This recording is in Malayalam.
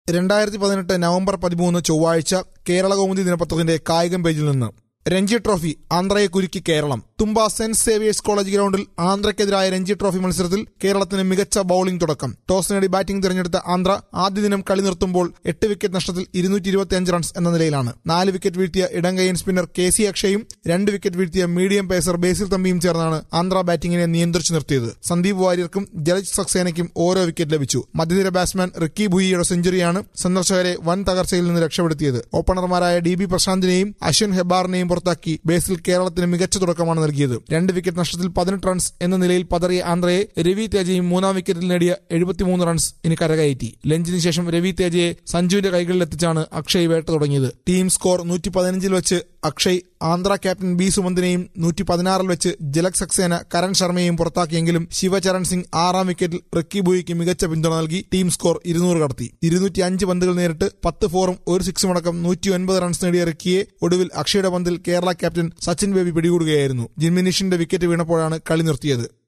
രണ്ടായിരത്തി പതിനെട്ട് നവംബർ പതിമൂന്ന് ചൊവ്വാഴ്ച കേരള കൗമുദി ദിനപത്രത്തിന്റെ കായികം പേജിൽ നിന്ന് രഞ്ജി ട്രോഫി ആന്ധ്രയെ കുരുക്കി Keralam Thumba saint Xavier's college ഗ്രൗണ്ടിൽ ആന്ധ്രയ്ക്കെതിരായ രഞ്ജി ട്രോഫി മത്സരത്തിൽ കേരളത്തിന് മികച്ച ബൌളിംഗ് തുടക്കം ടോസ് നേടി ബാറ്റിംഗ് തിരഞ്ഞെടുത്ത ആന്ധ്ര ആദ്യ ദിനം കളി നിർത്തുമ്പോൾ എട്ട് വിക്കറ്റ് നഷ്ടത്തിൽ ഇരുന്നൂറ്റി ഇരുപത്തിയഞ്ച് റൺസ് എന്ന നിലയിലാണ് നാല് വിക്കറ്റ് വീഴ്ത്തിയ ഇടങ്കയ്യൻ സ്പിന്നർ കെ സി അക്ഷയും രണ്ട് വിക്കറ്റ് വീഴ്ത്തിയ മീഡിയം പേസർ ബേസിൽ തമ്പിയും ചേർന്നാണ് ആന്ധ്ര ബാറ്റിംഗിനെ നിയന്ത്രിച്ചു നിർത്തിയത് സന്ദീപ് വാര്യർക്കും ജലജ് സക്സേനയ്ക്കും ഓരോ വിക്കറ്റ് ലഭിച്ചു മധ്യനിര ബാറ്റ്സ്മാൻ റിക്കി ഭുയിയുടെ സെഞ്ചുറിയാണ് സന്ദർശകരെ വൻ തകർച്ചയിൽ നിന്ന് രക്ഷപ്പെടുത്തിയത് ഓപ്പണർമാരായ ഡി ബി പ്രശാന്തിനെയും അശ്വിൻ ഹെബാറിനെയും പുറത്താക്കി ബേസിൽ കേരളത്തിന് മികച്ച തുടക്കമാണ് നൽകിയത് രണ്ട് വിക്കറ്റ് നഷ്ടത്തിൽ പതിനെട്ട് റൺസ് എന്ന നിലയിൽ പതറിയ ആന്ധ്രയെ രവി തേജയും മൂന്നാം വിക്കറ്റിൽ നേടിയ എഴുപത്തിമൂന്ന് റൺസ് ഇനി കരകയറ്റി ലഞ്ചിന് ശേഷം രവി തേജയെ സഞ്ജുവിന്റെ കൈകളിലെത്തിച്ചാണ് അക്ഷയ് വേട്ട തുടങ്ങിയത് ടീം സ്കോർ നൂറ്റി പതിനഞ്ചിൽ വെച്ച് അക്ഷയ് ആന്ധ്ര ക്യാപ്റ്റൻ ബി സുമന്തിനെയും നൂറ്റി പതിനാറിൽ വെച്ച് ജലക് സക്സേന കരൺ ശർമ്മയെയും പുറത്താക്കിയെങ്കിലും ശിവചരൺ സിംഗ് ആറാം വിക്കറ്റിൽ റിക്കി ബുയിക്ക് മികച്ച പിന്തുണ നൽകി ടീം സ്കോർ ഇരുന്നൂറ് കടത്തി ഇരുന്നൂറ്റി അഞ്ച് പന്തുകൾ നേരിട്ട് പത്ത് ഫോറും ഒരു സിക്സും അടക്കം നൂറ്റി ഒൻപത് റൺസ് നേടിയ റിക്കിയെ ഒടുവിൽ അക്ഷയുടെ പന്തിൽ കേരള ക്യാപ്റ്റൻ സച്ചിൻ ബേബി പിടികൂടുകയായിരുന്നു ജിൻമിനിഷിന്റെ വിക്കറ്റ് വീണപ്പോഴാണ് കളി നിർത്തിയത്